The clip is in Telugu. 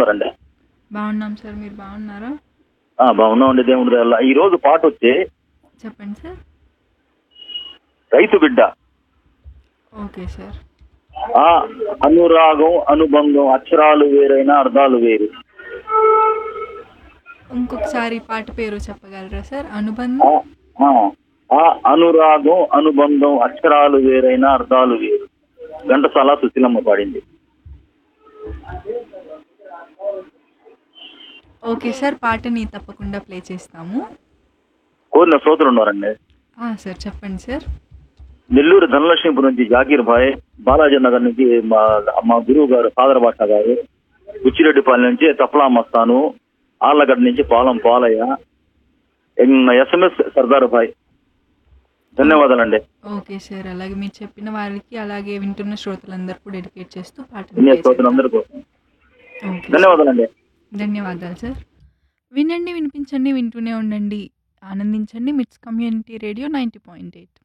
ఉన్నారండి బాగున్నాం సార్ మీరు బాగున్నారా ఆ, బాగున్నామండి దేవుడి దయ వల్ల. ఈ రోజు పాట వచ్చి చెప్పండి సార్ రైతు బిడ్డ ఓకే సార్ ఆ అనురాగం అనుబంధం అక్షరాలు వేరైనా అర్థాలు వేరు ఇంకొకసారి పాట పేరు చెప్పగలరా సార్ ఆ, అనుబంధం ఆ, ఆ అనురాగం అనుబంధం అక్షరాలు వేరైనా అర్థాలు వేరు ఘంటసాల సుశీలమ్మ పాడింది ఓకే సార్ పాటని తప్పకుండా ప్లే చేస్తాము కోరిన శ్రోతలు ఉన్నారండి ఆ, సార్ చెప్పండి సార్ నెల్లూరు ధనలక్ష్మీపురం నుంచి జాకీర్ భాయ్ బాలాజీ నగర్ నుంచి మా మా గురువు గారు సాదర భాష గారు ఉచ్చిరెడ్డిపల్లి నుంచి తపలా మస్తాను ఆళ్ళగడ్డ నుంచి పాలం పాలయ్య ఎస్ఎంఎస్ సర్దార్ భాయ్ ధన్యవాదాలండి ఓకే సార్ అలాగే మీరు చెప్పిన వారికి అలాగే వింటున్న శ్రోతలందరికీ డెడికేట్ చేస్తూ పాటని వినే play చేస్తాం. శ్రోతలందరి కోసం ఓకే సార్. ధన్యవాదాలండి ధన్యవాదాలు సార్ వినండి వినిపించండి వింటూనే ఉండండి ఆనందించండి MITS community radio ninety point eight